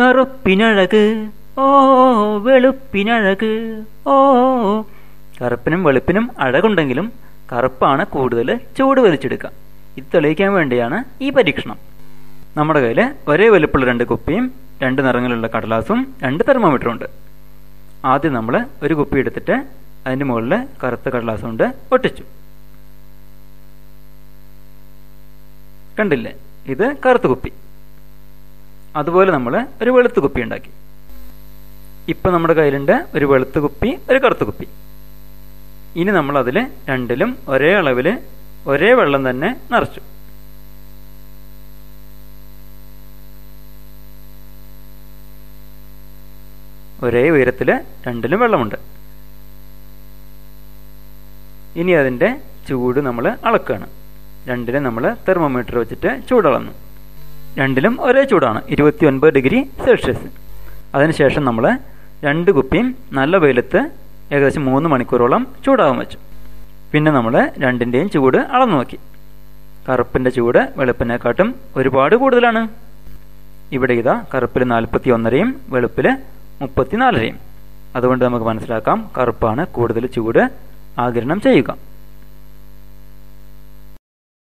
കറുപ്പിനഴക് ഓ വെളുപ്പിനഴക് ഓ കറുപ്പിനും വെളുപ്പിനും അഴകുണ്ടെങ്കിലും കറുപ്പാണ് കൂടുതൽ ചൂട് വലിച്ചെടുക്കുക ഇത് തെളിയിക്കാൻ വേണ്ടിയാണ് ഈ പരീക്ഷണം നമ്മുടെ കയ്യിൽ ഒരേ വലുപ്പമുള്ള രണ്ട് കുപ്പിയും രണ്ട് നിറങ്ങളിലുള്ള കടലാസും രണ്ട് തെർമോമീറ്ററും ഉണ്ട് ആദ്യം നമ്മൾ ഒരു കുപ്പി എടുത്തിട്ട് അതിൻ്റെ മുകളിൽ കറുത്ത കടലാസ് കൊണ്ട് ഒട്ടിച്ചു കണ്ടില്ലേ ഇത് കറുത്ത കുപ്പി അതുപോലെ നമ്മൾ ഒരു വെളുത്ത കുപ്പി ഉണ്ടാക്കി ഇപ്പം നമ്മുടെ കയ്യിലുണ്ട് ഒരു വെളുത്ത കുപ്പി ഒരു കറുത്ത കുപ്പി ഇനി നമ്മൾ അതിൽ രണ്ടിലും ഒരേ അളവിൽ ഒരേ വെള്ളം തന്നെ നിറച്ചു ഒരേ ഉയരത്തിൽ രണ്ടിലും വെള്ളമുണ്ട് ഇനി അതിൻ്റെ ചൂട് നമ്മൾ അളക്കുകയാണ് രണ്ടിലും നമ്മൾ തെർമോമീറ്റർ വെച്ചിട്ട് ചൂടളന്നു രണ്ടിലും ഒരേ ചൂടാണ് ഇരുപത്തി ഒൻപത് ഡിഗ്രി സെൽഷ്യസ് അതിനുശേഷം നമ്മൾ രണ്ട് കുപ്പിയും നല്ല വെയിലത്ത് ഏകദേശം മൂന്ന് മണിക്കൂറോളം ചൂടാകാൻ വെച്ചു പിന്നെ നമ്മൾ രണ്ടിൻ്റെയും ചൂട് അളന്നു നോക്കി കറുപ്പിൻ്റെ ചൂട് വെളുപ്പിനെക്കാട്ടും ഒരുപാട് കൂടുതലാണ് ഇവിടെ ഇതാ കറുപ്പിൽ നാൽപ്പത്തി ഒന്നരയും വെളുപ്പിൽ മുപ്പത്തിനാലരയും അതുകൊണ്ട് നമുക്ക് മനസ്സിലാക്കാം കറുപ്പാണ് കൂടുതൽ ചൂട് ആഗിരണം ചെയ്യുക